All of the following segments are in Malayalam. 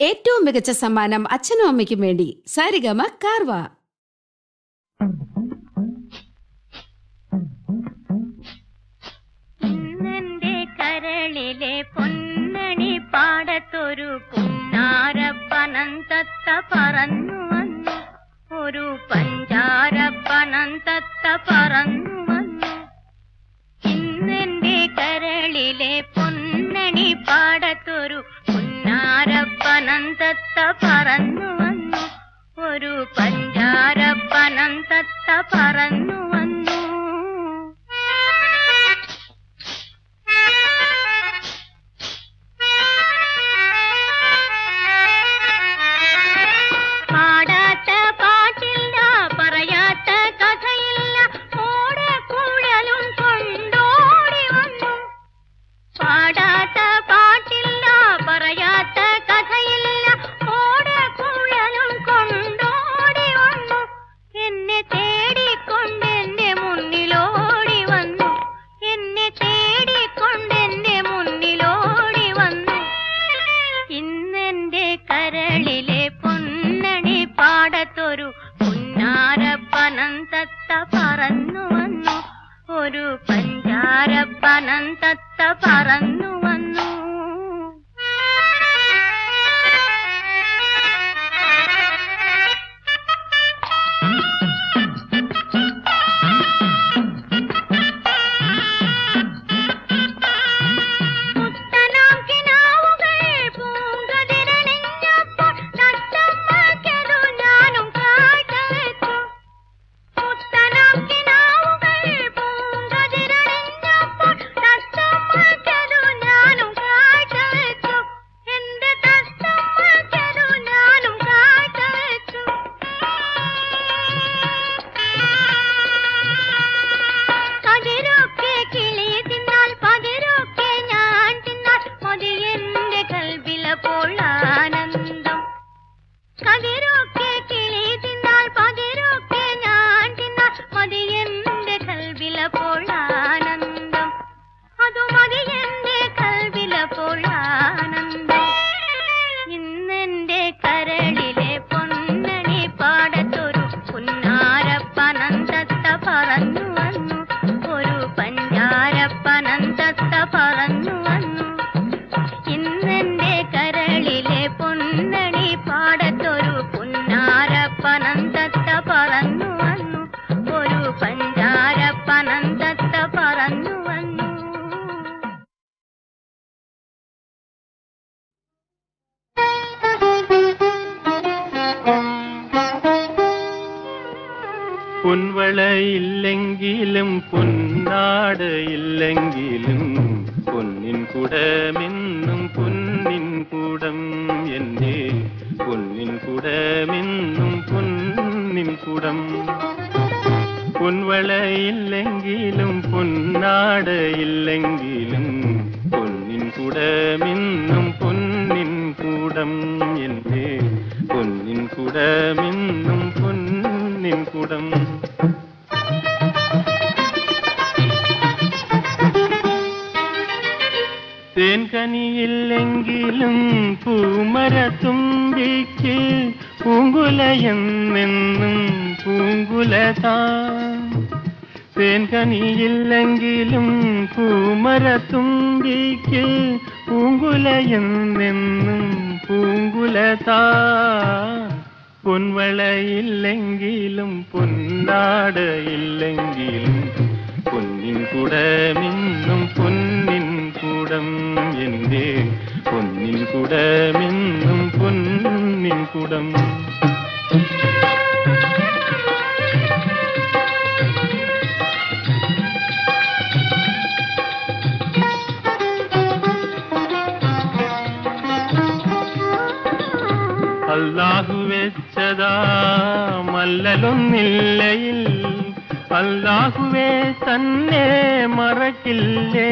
ഏറ്റവും മികച്ച സമ്മാനം അച്ഛനും അമ്മയ്ക്കും വേണ്ടി സാരിഗമ കാർവ ഇന്നെന്റെ കരളിലെ പൊന്നണി പാടത്തൊരു പുന്നാരപ്പനന്തത്ത പറന്നു വന്നു ഒരു പഞ്ചാരപ്പനന്തത്ത പറന്നു വന്നു ഇന്നെന്റെ കരളിലെ പൊന്നണി പാടത്തൊരു പുന്നാരപ്പനന്തത്ത പറന്നു വന്നു ഒരു പഞ്ചാരപ്പനന്തത്ത പറന്നു വന്നു പാടാത്ത പാട്ടില്ല പറയാത്ത കഥയില്ല ഓടക്കുഴലും കൊണ്ടോടി വന്നു പാടാത്ത പാട്ടില്ല പറയാത്ത കഥയില്ല ഓടക്കുഴലും കൊണ്ടോടി വന്നു എന്നെ തേടിക്കൊണ്ട് എന്റെ മുന്നിലോടി വന്നു എന്നെ തേടിക്കൊണ്ട് എന്റെ മുന്നിലോടി വന്നു ഇന്നെന്റെ കരളിലെ പൊന്നണി പാടത്തൊരു പുന്നാരപ്പനന്തത്ത പറന്നു വന്നു ഒരു പഞ്ചാരപ്പനന്തത്ത പറന്നു വന്നു മുത്തനാം കിനാവുകൾ പൂങ്കതിരണിഞ്ഞപ്പോൾ തത്തമ്മയ്ക്കതു ഞാനും കാഴ്ചവെച്ചു. മുത്തനാം കിനാവുകൾ പൂങ്കതിരണിഞ്ഞപ്പോൾ തത്തമ്മയ്ക്കതു ഞാനും കാഴ്ചവെച്ചു. എന്റെ തത്തമ്മയ്ക്കതു ഞാനും കാഴ്ചവെച്ചു. കതിരൊക്കെ കിളി തിന്നാൽ പതിരൊക്കെ ഞാൻ തിന്നാൽ മതി എന്റെ കൽവിലപ്പോൾ ആനന്ദം കതിരൊക്കെ കിളി തിന്നാൽ പതിരൊക്കെ ഞാൻ തിന്നാൽ മതി എന്റെ കൽവിലപ്പോൾ ആനന്ദം അതു മതി എന്റെ കൽവിലപ്പോൾ ആനന്ദം ഇന്നെന്റെ കരളിലെ പൊന്നണി പാടത്തൊരു പുന്നാരപ്പനന്തത്ത പറന്നു വന്നു ഒരു പഞ്ചാരപ്പനന്തത്ത പറന്നു വന്നു ഇന്നെന്റെ കരളിലെ പൊന്നണി പാടത്തൊരു പുന്നാരപ്പനന്തത്ത പറന്നു വന്നു ഒരു പഞ്ചാരപ്പനന്തത്ത പറന്നു വന്നു പൊൻവളയില്ലെങ്കിലും പൊന്നാടയില്ലെങ്കിലും പൊന്നിൻ കുടമെന്നും പൊന്നിൻ കുടം എന്റെ പൊന്നിൻ കുടമെന്നും പൊന്നിൻ കുടം പൊൻവളയില്ലെങ്കിലും പൊന്നാടയില്ലെങ്കിലും പൊന്നിൻ കുടമെന്നും പൊന്നിൻ കൂടം എന്റെ പൊന്നിൻ കുടമെന്നും പൊന്നിൻ കുടം തേൻകനിയില്ലെങ്കിലും പൂമരത്തുമ്പിക്ക് പൂങ്കുലയെന്നെന്നും പൂങ്കുലതാ തേൻകനിയില്ലെങ്കിലും പൂമരത്തുമ്പിക്ക് പൂങ്കുലയെന്നെന്നും പൂങ്കുലതാ പൊൻവളയില്ലെങ്കിലും പൊന്നാടയില്ലെങ്കിലും പൊന്നിൻ കുടമിന്നും പൊന്നിൻ കുടം എൻ്റെ പൊന്നിൻ കുടമിന്നും പൊന്നിൻ കുടം അല്ലാഹു വെച്ചതാ മല്ലലൊന്നില്ലയിൽ അല്ലാഹുവേ തന്നെ മറക്കില്ലേ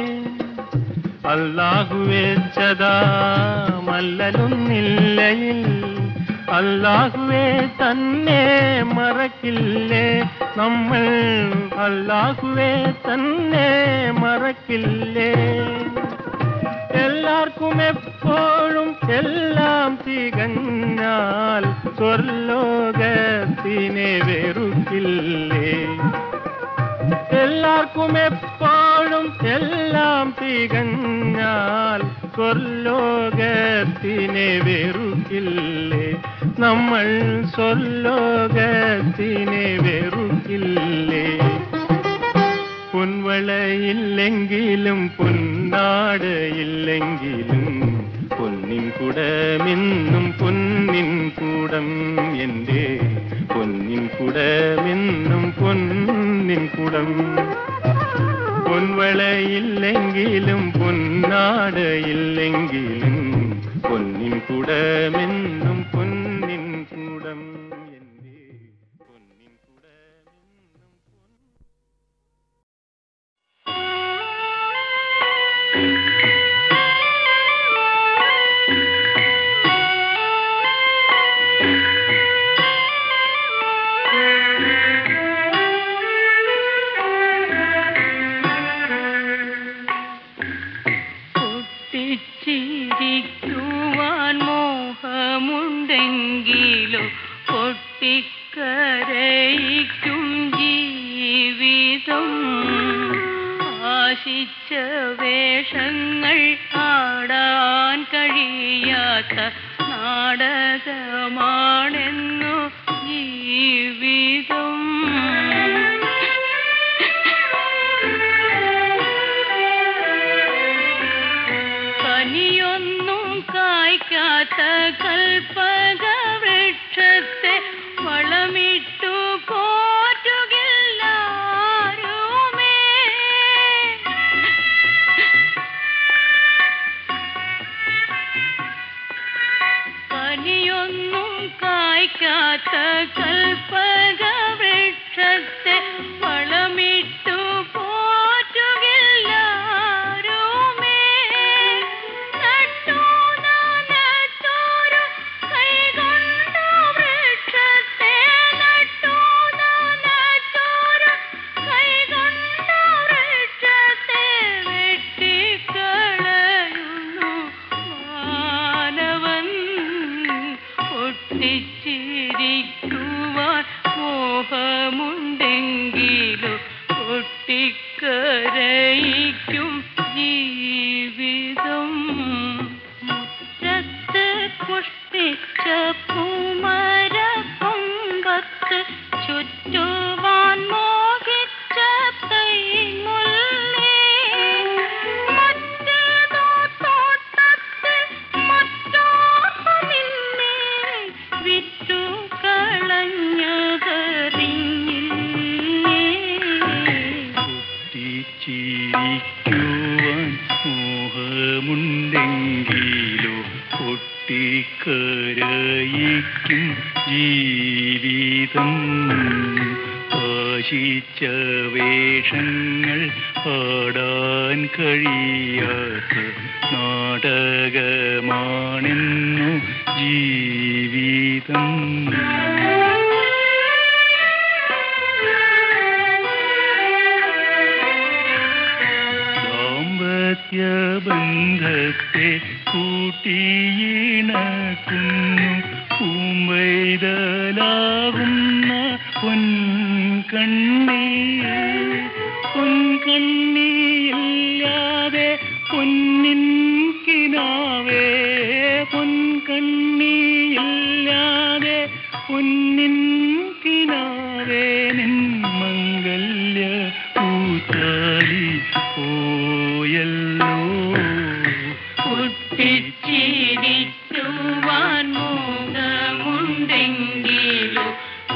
അല്ലാഹു വെച്ചതാ മല്ലലൊന്നില്ലയിൽ അല്ലാഹുവേ തന്നെ മറക്കില്ലേ നമ്മൾ അല്ലാഹുവേ തന്നെ മറക്കില്ലേ എല്ലാവർക്കും എപ്പോഴും എപ്പോഴും എല്ലാം തികഞ്ഞാൽ സ്വർലോകത്തിനെ വെറുക്കില്ലേ എല്ലാവർക്കും എപ്പോഴും എല്ലാം തികഞ്ഞാൽ സ്വർലോകത്തിനെ വെറുക്കില്ലേ നമ്മൾ സ്വർലോകത്തിനെ വെറുക്കില്ലേ പൊൻവളയില്ലെങ്കിലും പൊന്നാടയില്ലെങ്കിലും പൊന്നിൻ കുടമെന്നും പൊന്നിൻ കൂടം എൻ്റെ പൊന്നിൻ കുടമെന്നും പൊന്നിൻ കുടം പൊൻവളയില്ലെങ്കിലും പൊന്നാടയില്ലെങ്കിലും പൊന്നിൻ കുടമെന്നും പൊന്നിൻ കൂടം എൻ്റെ പൊന്നിൻ കുടമെന്നും പൊന്നിൻ പൊട്ടിച്ചിരിക്കുവാൻ മോഹമുണ്ടെങ്കിലോ പൊട്ടിക്കരയിക്കും ജീവിതം ആശിച്ച വേഷങ്ങൾ ആടാൻ കഴിയാത്ത നാടകമാണെന്നു ജീവിതം കനിയൊന്നും കായ്ക്കാത്ത കൽപ്പക വൃക്ഷത്തെ വളമിട്ടു പോറ്റുകില്ലാരുമേ കനിയൊന്നും കായ്ക്കാത്ത കൽപ്പക വൃക്ഷത്തെ വളമിട്ടു പോറ്റുകില്ലാരുമേ നട്ടു നനച്ചോരു കൈകൊണ്ടു വൃക്ഷത്തെ നട്ടു നനച്ചോരു കൈകൊണ്ടു വൃക്ഷത്തെ വെട്ടിക്കളയുന്നു മാനവൻ പൊട്ടിച്ചിരിക്കുവാൻ മോഹമുണ്ടെങ്കിലും പൊട്ടിക്കരയിക്കും ജീവിതം മുറ്റത്ത് പുഷ്പിച്ച പൂമര കൊമ്പത്ത് ചുറ്റുവാൻ മോഹിച്ച കൈമുല്ലേ മറ്റേതോ തോട്ടത്തിൽ മറ്റോർക്കുമില്ലേ വിറ്റു കളഞ്ഞതറിഞ്ഞില്ലേ പൊട്ടിച്ചിരിക്കുവാൻ മോഹമുണ്ടെങ്കിലോ പൊട്ടിക്കരയിക്കും ജീവിതം ആശിച്ച വേഷങ്ങൾ പാടാൻ കഴിയാത്ത നാടകമാണെന്നു ജീവിതം ദാമ്പത്യ ബന്ധത്തെ കൂട്ടിയിണക്കുന്നു പൂമ്പൈതലാകുന്ന പൊൻകണ്ണി പൊൻകണ്ണിയില്ലാതെ പൊന്നിൻ കിനാവേ പൊൻകണ്ണിയില്ലാതെ പൊന്നിൻ കിനാവേ നിൻ മംഗല്യ പൂത്താലി പോയല്ലോ പൊട്ടിച്ചിരിക്കുവാൻ മോഹമുണ്ടെങ്കിലും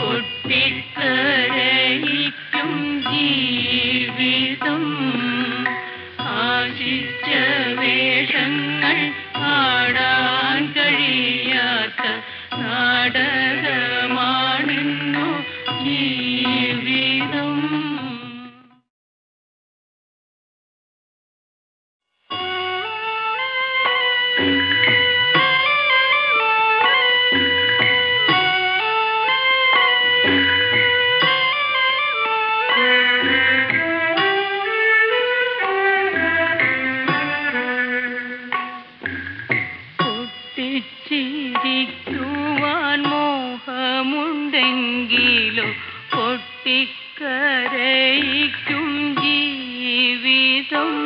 പൊട്ടിക്കരയിക്കും ജീവിതം ആശിച്ച വേഷങ്ങൾ ആടാൻ കഴിയാത്ത നാടകമാണെന്നു ജീവിതം ചിരിക്കുവാൻ മോഹമുണ്ടെങ്കിലോ പൊട്ടിക്കരയിക്കും ജീവിതം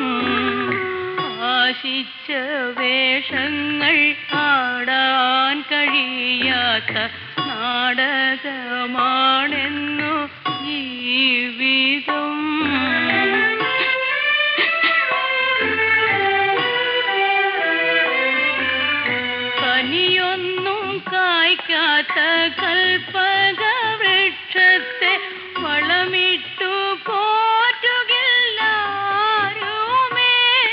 ആശിച്ച വേഷങ്ങൾ ആടാൻ കഴിയാത്ത നാടകമാണെന്നു ജീവിതം കനിയൊന്നും കായ്ക്കാത്ത കൽപ്പക വൃക്ഷത്തെ വളമിട്ടു പോറ്റുകില്ലാരുമേ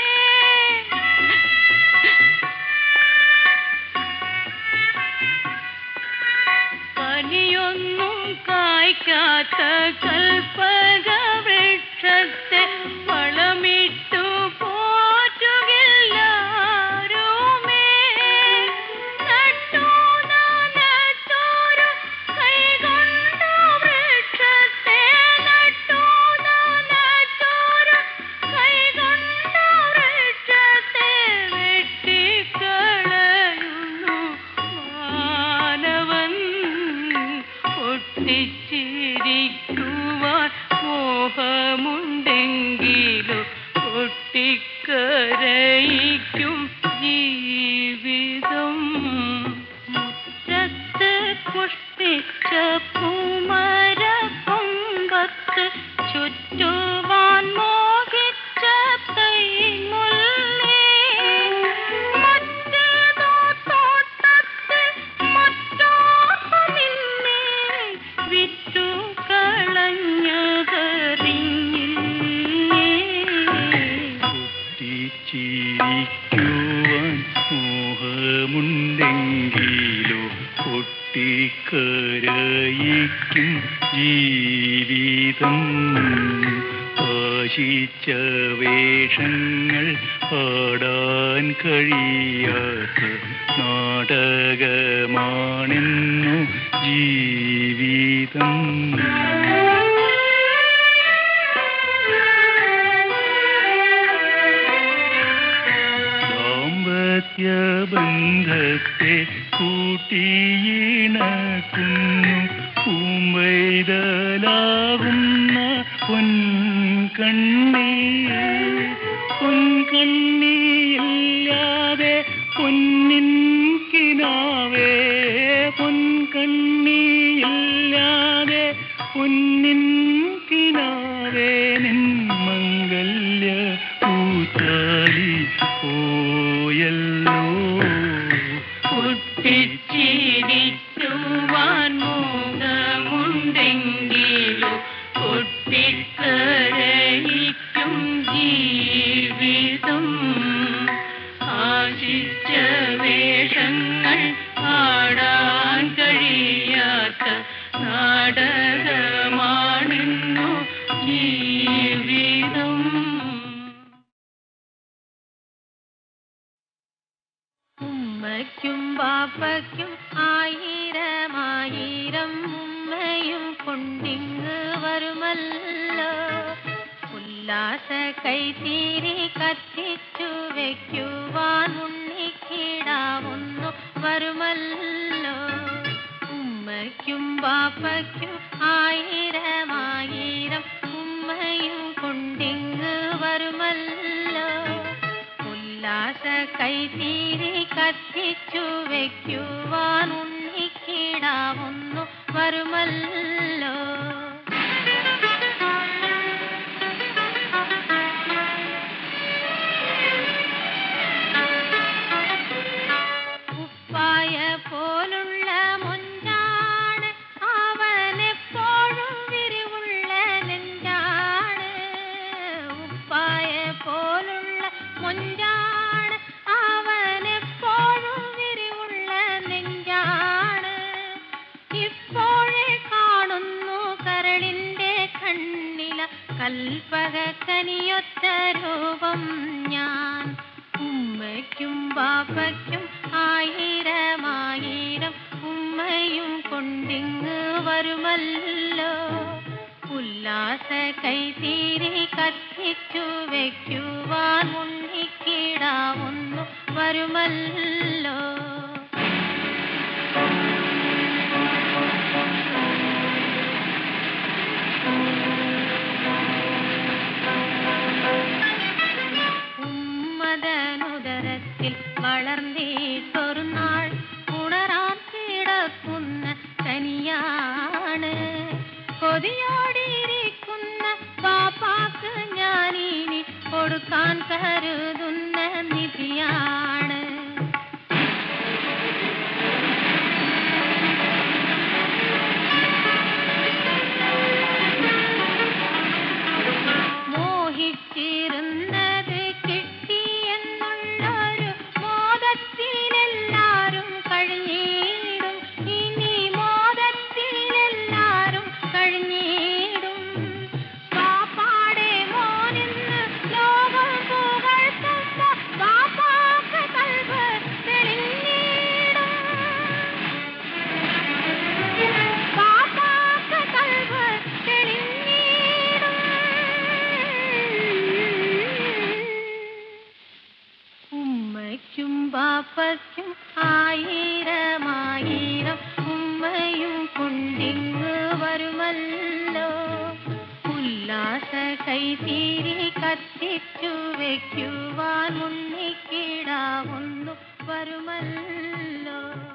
കനിയൊന്നും കായ്ക്കാത്ത കൽപ്പക വൃക്ഷത്തെ വളമിട്ടു പോറ്റുകില്ലാരുമേ നട്ടു നനച്ചോരു കൈകൊണ്ടു വൃക്ഷത്തെ നട്ടു നനച്ചോരു കൈകൊണ്ടു വൃക്ഷത്തെ വെട്ടിക്കളയുന്നു മാനവൻ പൊട്ടിച്ചിരിക്കുവാൻ മോഹമുണ്ടെങ്കിലോ പൊട്ടിക്കരയിക്കും ജീവിതം മുറ്റത്ത് പുഷ്പിച്ച പൂമര കൊമ്പത്ത് ചുറ്റുവാൻ മോഹിച്ച കൈമുല്ലേ മറ്റേതോ തോട്ടത്തിൽ മറ്റോർക്കുമില്ലേ വിറ്റു കളഞ്ഞതറിഞ്ഞില്ലേ പൊട്ടിച്ചിരിക്കുവാൻ മോഹമുണ്ടെങ്കിലോ പൊട്ടിക്കരയിക്കും ജീവിതം ആശിച്ച വേഷങ്ങൾ പാടാൻ കഴിയാത്ത നാടകമാണെന്നു ജീവിതം ദാമ്പത്യ ബന്ധത്തെ കൂട്ടിയിണക്കുന്നു പൂമ്പൈതലാകുന്ന പൊൻകണ്ണി പൊൻകണ്ണിയില്ലാതെ പൊന്നിൻ കിനാവേ പൊൻകണ്ണിയില്ലാതെ പൊന്നിൻ കിനാവേ നിൻ മംഗല്യ പൂത്താലി പോയല്ലോ പൊട്ടിച്ചിരിക്കുവാൻ മോഹമുണ്ടെങ്കിലോ പൊട്ടിക്കരയിക്കും ജീവിതം ആശിച്ച വേഷങ്ങൾ ആടാൻ കഴിയാത്ത നാടകമാണെന്നു ജീവിതം ഉമ്മയ്ക്കും ബാപ്പയ്ക്കും ആയിരമായിരം ഉമ്മയും കൊണ്ടിങ്ങ് വരുമല്ലോ ഉല്ലാസ കൈത്തീരി കത്തിച്ചു വെക്കുവാൻ ഉണ്ണിക്കിടാവുന്നു വരുമല്ലോ ഉമ്മയ്ക്കും ബാപ്പയ്ക്കും ആയിരമായിരം ഉമ്മയും കൊണ്ടിങ്ങ് വരുമല്ലോ ഉല്ലാസ കൈത്തീരി കത്തിച്ചു വെക്കുവാൻ ഉണ്ണിക്കിടാവുന്നു വരുമല്ലോ ഉപ്പായ പോലുള്ള മുഞ്ചാണ് അവനെപ്പോഴും വിരിവുള്ള നെഞ്ചാണ് ഉപ്പായ പോലുള്ള മുഞ്ചാണ് അവനെപ്പോഴും വിരിവുള്ള നെഞ്ചാണ് ഇപ്പോഴേ കാണുന്നു കരളിന്റെ കണ്ണില കൽപ്പക കനിയൊത്ത രൂപം ഞാൻ ഉമ്മയ്ക്കും ബാപ്പയ്ക്കും ആയിരമായിരം ഉമ്മയും കൊണ്ടിങ്ങ് വരുമല്ലോ ഉല്ലാസ കൈതീരി കത്തിച്ചു വെക്കുവാൻ ഉണ്ണിക്കിടാവുന്നു വരുമല്ലോ തീർക്കാൻ കരുതുന്ന നിധിയാണ് മോഹിച്ചിരുന്നത് കിട്ടിയെന്നുള്ളൊരു മോദത്തിലെല്ലാരും കഴിഞ്ഞിടും ഇനി മോദത്തിലെല്ലാരും കഴിഞ്ഞിടും പാപ്പാടെ മോനിന്ന് ലോകം പുകഴ്ത്തുമ്പോ പാപ്പാക്ക് കൽവ് തെളിഞ്ഞിടും പാപ്പാക്ക് കൽവ് തെളിഞ്ഞിടും ഉമ്മയ്ക്കും ബാപ്പയ്ക്കും ആയിരമായിരം ഉമ്മയും കൊണ്ടിങ്ങ് വരുമല്ലോ ഉല്ലാസ കൈതീരി കത്തിച്ചു വെക്കുവാൻ മുന്നിക്കിടാവുന്നു വരുമല്ലോ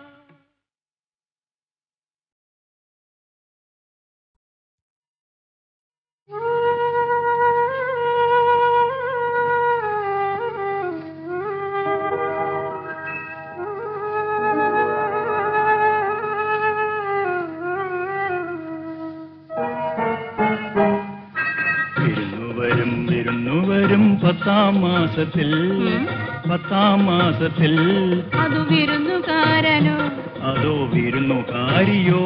വിരുന്നുവരും വിരുന്നുവരും പത്താം മാസത്തിൽ പത്താം മാസത്തിൽ അതു വിരുന്നുകാരനോ അതോ വിരുന്നുകാരിയോ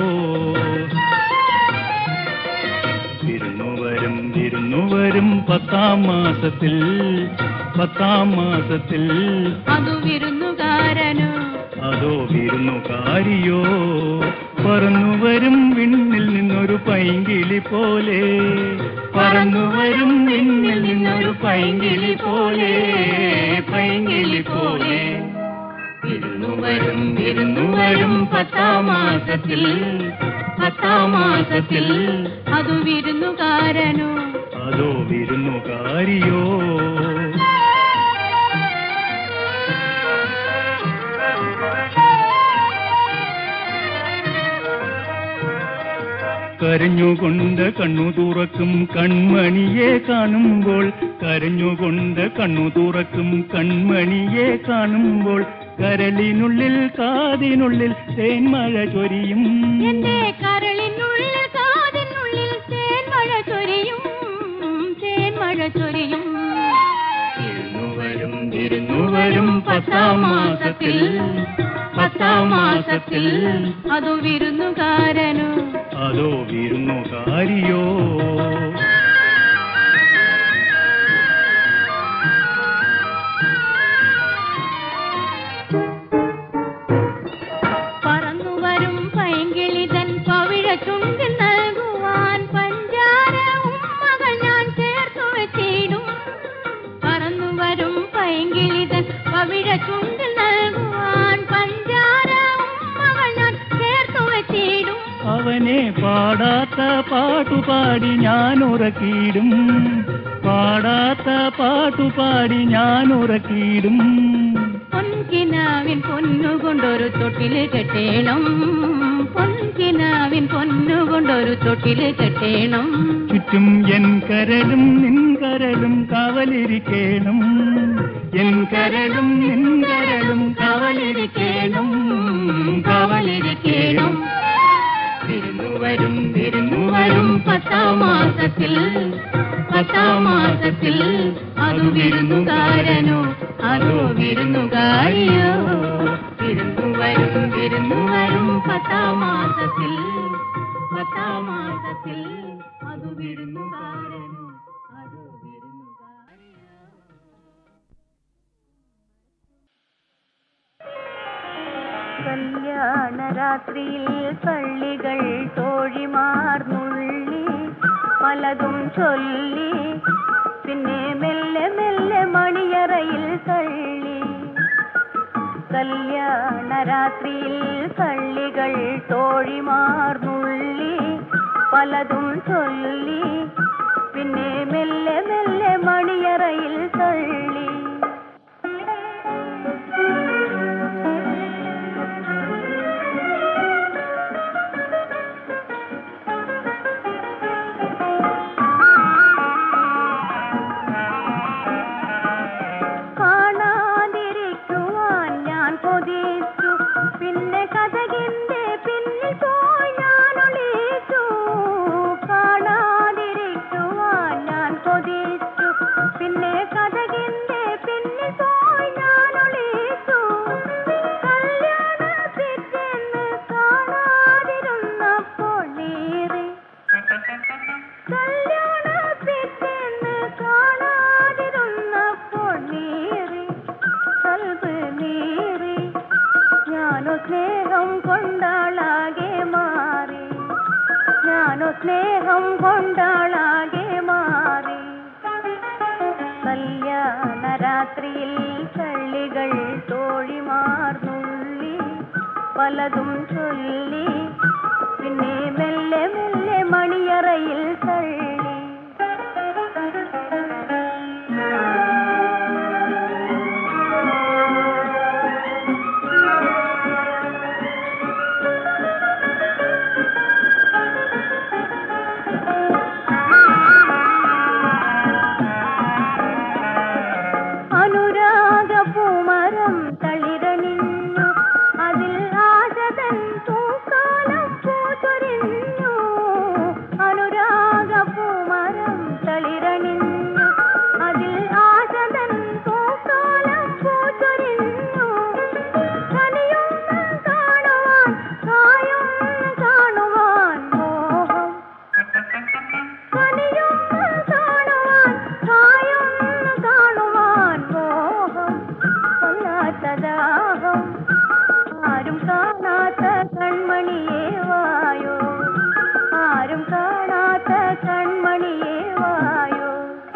വിരുന്നുവരും വിരുന്നുവരും പത്താം മാസത്തിൽ പത്താം മാസത്തിൽ അതു വിരുന്നുകാരനോ അതോ വിരുന്നുകാരിയോ പറന്നുവരും വിണ്ണിൽ നിന്നൊരു പൈങ്കിളി പോലെ പറന്നുവരും വിണ്ണിൽ നിന്നൊരു പൈങ്കിളി പോലെ പൈങ്കിളി പോലെ വിരുന്നുവരും വിരുന്നുവരും പത്താം മാസത്തിൽ പത്താം മാസത്തിൽ അതു വിരുന്നുകാരനോ അതോ വിരുന്നുകാരിയോ കരഞ്ഞുകൊണ്ട് കണ്ണു തുറക്കും കൺമണിയെ കാണുമ്പോൾ കരഞ്ഞുകൊണ്ട് കണ്ണു തുറക്കും കൺമണിയെ കാണുമ്പോൾ കരളിനുള്ളിൽ കാതിനുള്ളിൽ തേന്മഴ ചൊരിയും എന്റെ കരളിനുള്ളിൽ കാതിനുള്ളിൽ തേൻമഴ ചൊരിയും തേൻമഴ ചൊരിയും ഇരുന്നുവരും ഇരുന്നുവരും പത്താം മാസത്തിൽ പത്താം മാസത്തിൽ അതു വിരുന്നുകാരനോ അതോ വിരുന്നുകാരിയോ പറന്നു വരും പൈങ്കിളിതൻ പവിഴ ചുണ്ടിൽ നൽകുവാൻ പഞ്ചാര ഉമ്മകൾ ഞാൻ ചേർത്തു വെച്ചിടും പറന്നു വരും പൈങ്കിളിതൻ പവിഴ ചുണ്ടിൽ നൽകുവാൻ പഞ്ചാര ഉമ്മകൾ ഞാൻ ചേർത്തു വെച്ചിടും അവനെ പാടാത്ത പാട്ടുപാടി ഞാൻ ഉറക്കിയിടും പാടാത്ത പാട്ടുപാടി ഞാൻ ഉറക്കിയിടും പൊൻകിനാവിൻ പൊന്നുകൊണ്ടൊരു തൊട്ടില് കെട്ടേണം പൊൻകിനാവിൻ പൊന്നുകൊണ്ടൊരു തൊട്ടില് കെട്ടേണം ചുറ്റും എൻ കരലും നിൻ കരലും കാവലിരിക്കേണം എൻ കരലും നിൻ കരലും കാവലിരിക്കേണം കാവലിരിക്കേണം വിരുന്നുവരും വിരുന്നുവരും പത്താം മാസത്തിൽ പത്താം മാസത്തിൽ അതു വിരുന്നുകാരനോ അതോ വിരുന്നുകാരിയോ വിരുന്നുവരും വിരുന്നുവരും പത്താം മാസത്തിൽ പത്താം മാസത്തിൽ അതു വിരുന്നുകാരനോ അതോ വിരുന്നുകാരിയോ കല്യാണരാത്രിയിൽ കള്ളികൾ തോഴിമാർന്നുള്ളി പലതും ചൊല്ലി പിന്നെ മെല്ലെ മെല്ലെ മണിയറയിൽ തള്ളി കല്യാണരാത്രിയിൽ കള്ളികൾ തോഴിമാർന്നുള്ളി പലതും ചൊല്ലി പിന്നെ മെല്ലെ മെല്ലെ മണിയറയിൽ തള്ളി കൊണ്ടാളാകെ മാറി ഞാനോ സ്നേഹം കൊണ്ടാളാകെ മാറി കല്യാണ രാത്രിയിൽ കള്ളികൾ തോഴിമാർന്നുള്ളി പലതും ചൊല്ലി പിന്നെ മെല്ലെ മെല്ലെ മണിയറയിൽ തള്ളി അനുരാഗ പൂമരം തളിരണിഞ്ഞു അതിൽ ആശതൻ പൂക്കാലം പൂച്ചൊരിഞ്ഞു അനുരാഗ പൂമരം തളിരണിഞ്ഞു അതിൽ ആശതൻ പൂക്കാലം പൂച്ചൊരിഞ്ഞു കനിയൊന്ന് കാണുവാൻ കായൊന്ന് കാണുവാൻ മോഹം കനിയൊന്ന് കാണുവാൻ കായൊന്ന് കാണുവാൻ മോഹം കൊല്ലാത്ത ദാഹം ആരും കാണാത്ത കൺമണിയേ വായോ ആരും കാണാത്ത കൺമണിയേ വായോ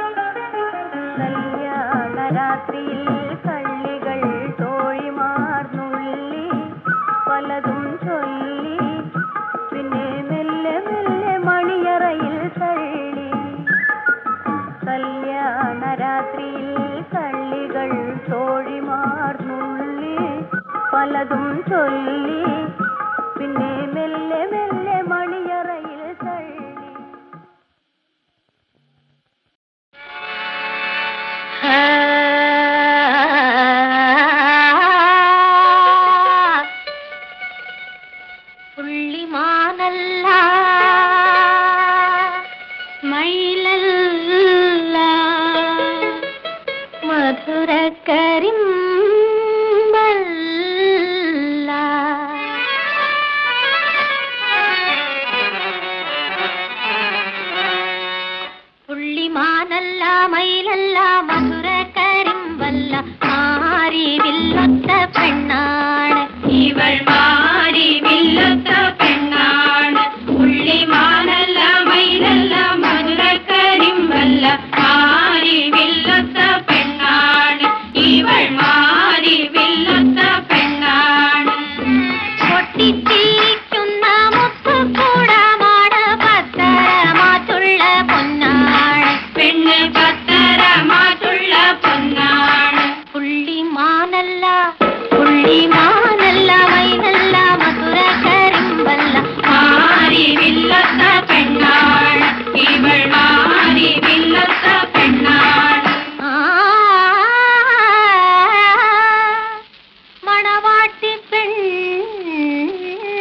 കല്യാണ രാത്രിയിൽ കള്ളികൾ തോഴിമാർന്നുള്ളി പലതും ചൊല്ലി പിന്നെ മെല്ലെ മെല്ലെ മണിയറയിൽ തള്ളി കല്യാണ രാത്രിയിൽ കള്ളികൾ തോഴിമാർന്നുള്ളി പലതും ചൊല്ലി പിന്നെ മെല്ലെ മെല്ലെ മണിയറയിൽ തള്ളി പുള്ളിമാനല്ല മയിലല്ല മധുരക്കരിമ്പല്ല പുള്ളിമാനല്ല മയിലല്ല മധുരക്കരിമ്പല്ല മാറിവില്ലൊത്ത പെണ്ണാണ് ഇവൾ മാറി വില്ലത്ത പെണ്ണാണ് പുള്ളിമാനല്ല മയിലല്ല മധുരക്കരിമ്പല്ല മാറി വില്ലത്ത പെണ്ണാണ് ഇവൾ മാറി വില്ലത്ത പെണ്ണാണ് പൊട്ടിച്ചിരിക്കുന്ന മുത്തുകൂടമാണ് പത്തരമാറ്റുള്ള പൊന്നാണ് പെണ്ണ് പത്തര മാറ്റുള്ള പൊന്നാണ് പുള്ളിമാനല്ല പുള്ളിമാനല്ല മൈനല്ല മധുര കരിമ്പല്ല മാറി വില്ലത്ത പെണ്ണാണ് ഇവൾ മാറി വില്ലത്ത പെണ്ണാണ് ആ, മണവാട്ടി പെണ്ണാണ്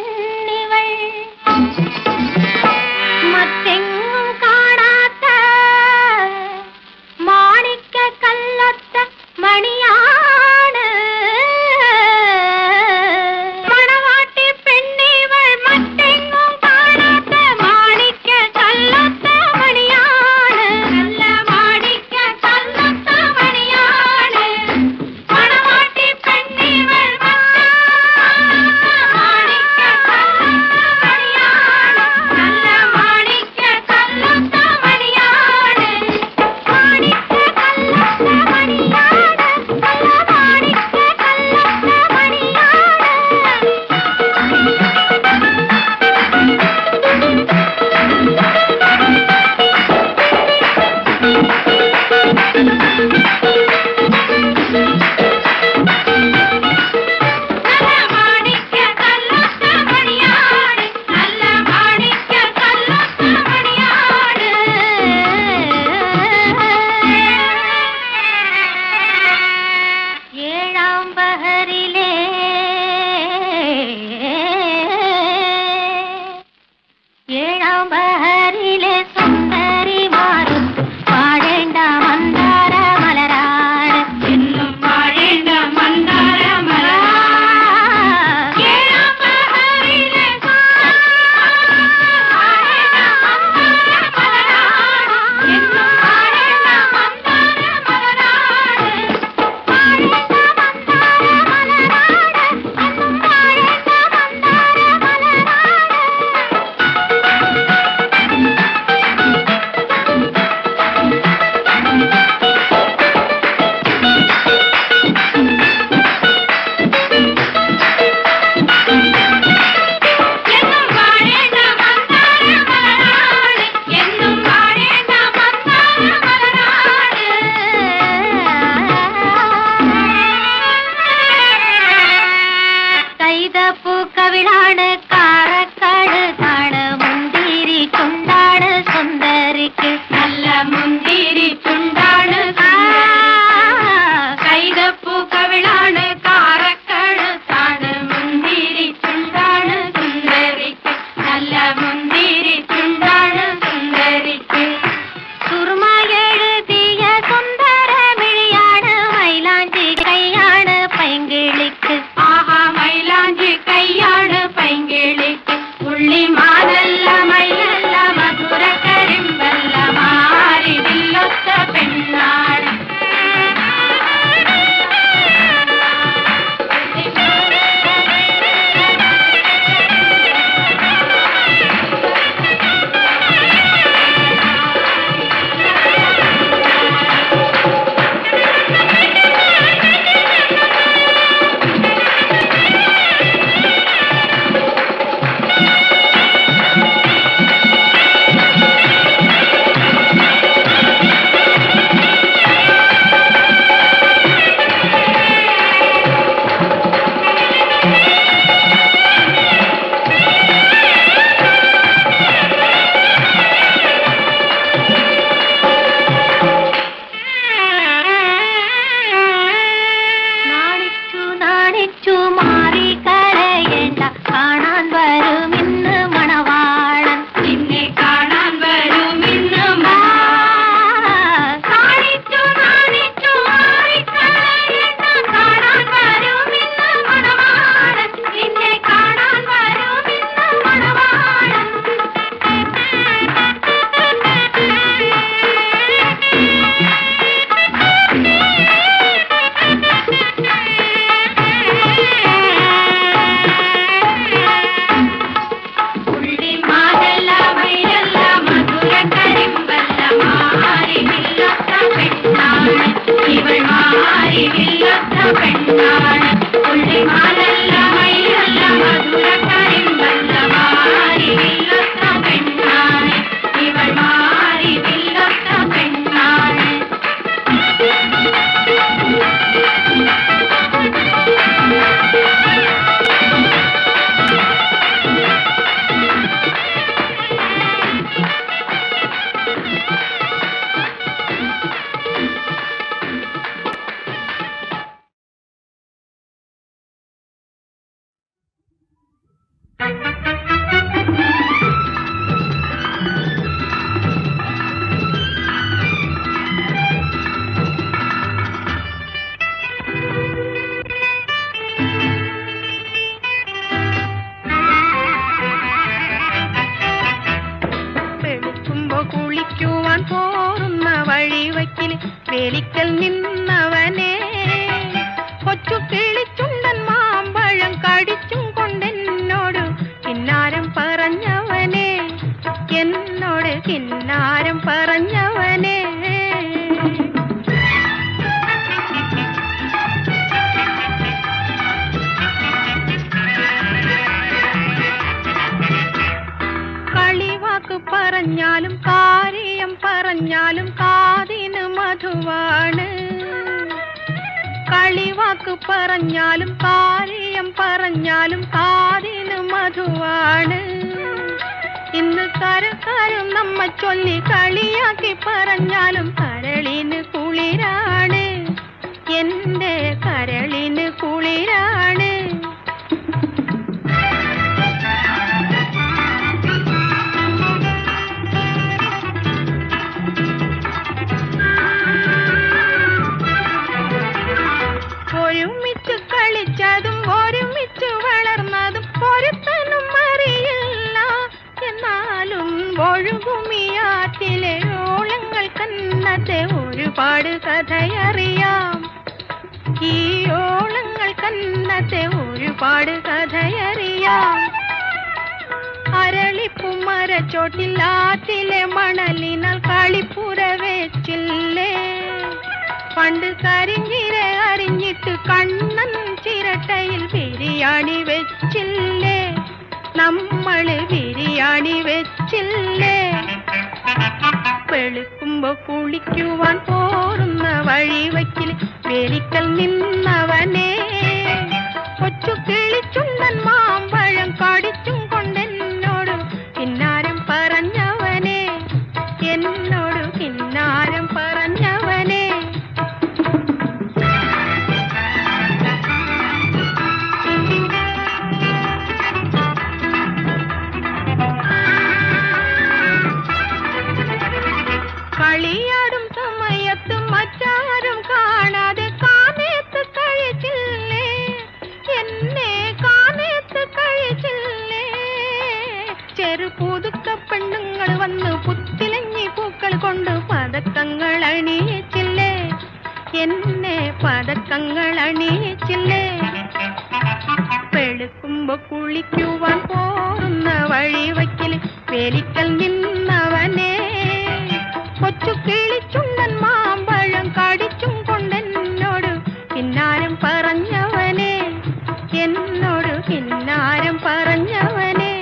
വേലിക്കൽ നിന്നവനെ കൊച്ചു കിളിച്ചുണ്ടൻ മാമ്പഴം കടിച്ചും കൊണ്ടെന്നോട് കിന്നാരം പറഞ്ഞവനെ എന്നോട് കിന്നാരം പറഞ്ഞവനെ കളിവാക്ക് പറഞ്ഞാലും കാര്യം പറഞ്ഞാലും കാതിന് മധുവാണ് കളിവാക്ക് പറഞ്ഞാലും കാര്യം പറഞ്ഞാലും കാതിന് മധുവാണ് ഇന്ന് കരക്കാരും നമ്മ ചൊല്ലി കളിയാക്കി പറഞ്ഞാലും കരളിന് കുളിരാണ് എന്റെ കരളിന് കുളിരാണ് ഒരുമിച്ച് കളിച്ചതും ഒരുമിച്ച് വളർന്നതും ഒരുത്തനും അറിയില്ല എന്നാലും ഒഴുകുമിയാറ്റിലെ ഓളങ്ങൾ കന്നത്തെ ഒരുപാട് കഥയറിയാം ഈ ഓളങ്ങൾ കന്നത്തെ ഒരുപാട് കഥയറിയാം അരളിപ്പുമരച്ചോട്ടിൽ ആറ്റിലെ മണലിനാൽ കളിപ്പുര വെച്ചില്ലേ പണ്ട് കരിഞ്ഞിര അറിഞ്ഞിട്ട് കണ്ണൻ ചിരട്ടയിൽ ബിരിയാണി വെച്ചില്ലേ നമ്മള് ബിരിയാണി വെച്ചില്ലേ വെളുക്കുമ്പോ കുളിക്കുവാൻ പോറുന്ന വഴിവയ്ക്കിൽ വേലിക്കൽ നിന്നവനെ കൊച്ചു കിളിച്ചുണ്ടൻ മാമ്പഴം കടിച്ചും കൊണ്ടെന്നോട് കിന്നാരം പറഞ്ഞവനെ എന്നോട് കിന്നാരം പറഞ്ഞവനെ കളിയാടും സമയത്ത് മറ്റാരും കാണാതെ കാമേത്ത് കഴിച്ചില്ലേ എന്നെ കാമേത്ത് കഴിച്ചില്ലേ ചെറുപുതുക്ക പെണ്ണുങ്ങൾ വന്ന് പുത്തിലഞ്ഞി പൂക്കൾ കൊണ്ട് പതക്കങ്ങൾ അണിയിച്ചില്ലേ എന്നെ പതക്കങ്ങൾ അണിയിച്ചില്ലേ വെളുക്കുമ്പോ കുളിക്കുവാൻ പോറുന്ന വഴിവയ്ക്കൽ വേലിക്കൽ നിന്നവനെ കൊച്ചു കിളിച്ചുണ്ടൻ മാമ്പഴം കടിച്ചും കൊണ്ടെന്നോട് കിന്നാരം പറഞ്ഞവനെ എന്നോട് കിന്നാരം പറഞ്ഞവനെ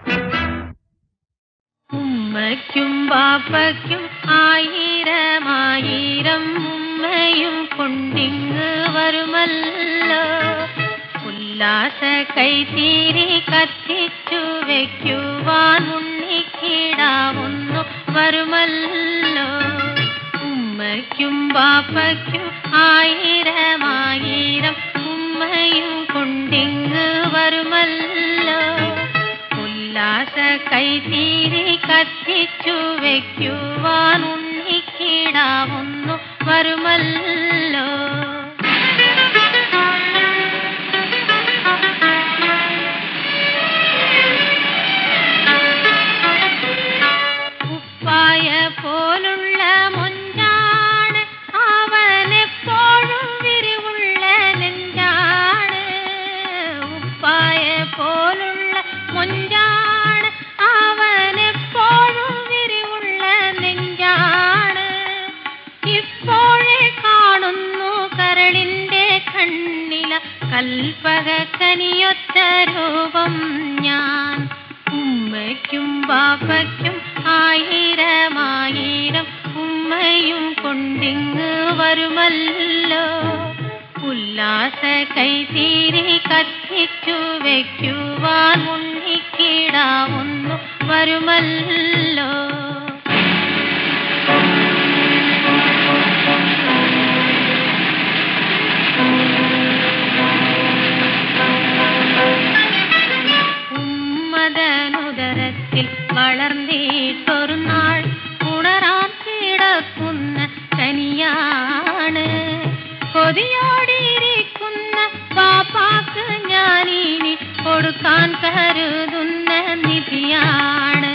ഉമ്മയ്ക്കും ബാപ്പയ്ക്കും ആയിരമായിരം ഉമ്മയും കൊണ്ടിങ്ങ് വരുമല്ലോ ഉല്ലാസ കൈത്തീരി കത്തിച്ചു വെക്കുവാൻ ഉണ്ണിക്കിടാവുന്നു വരുമല്ലോ ഉമ്മയ്ക്കും ബാപ്പയ്ക്കും ആയിരമായിരം ഉമ്മയും കൊണ്ടിങ്ങ് വരുമല്ലോ ഉല്ലാസ കൈതീരി കത്തിച്ചു വെക്കുവാൻ ഉണ്ണിക്കിടാവുന്നു വരുമല്ലോ ഉപ്പായ പോലുള്ള മുഞ്ചാണ് അവനെപ്പോഴും വിരിവുള്ള നെഞ്ചാണ് ഉപ്പായ പോലുള്ള മുഞ്ചാണ് അവനെപ്പോഴും വിരിവുള്ള നെഞ്ചാണ് ഇപ്പോഴേ കാണുന്നു കരളിന്റെ കണ്ണില കൽപ്പക കനിയൊത്ത രൂപം ഞാൻ ഉമ്മയ്ക്കും ബാപ്പയ്ക്കും ആയിരമായിരം ഉമ്മയും കൊണ്ടിങ്ങ് വരുമല്ലോ ഉല്ലാസ കൈതീരി കത്തിച്ചു വെക്കുവാൻ ഉണ്ണിക്കിടാവുന്നു വരുമല്ലോ ഉമ്മതനുദരത്തിൽ വളർന്നിട്ടൊരു നാൾ ഉണരാൻ കിടക്കുന്ന കനിയാണ് കൊതിയോടിയിരിക്കുന്ന പാപ്പാക്ക് ഞാനിനി കൊടുക്കാൻ കരുതുന്ന നിധിയാണ്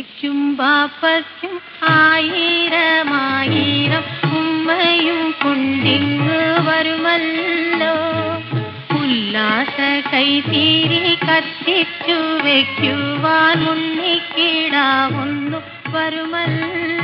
ഉമ്മയ്ക്കും ബാപ്പയ്ക്കും ആയിരമായിരം ഉമ്മയും കൊണ്ടിങ്ങ് വരുമല്ലോ ഉല്ലാസ കൈതീരി കത്തിച്ചു വെക്കുവാൻ മുന്നിക്കിടാവുന്നു വരുമല്ലോ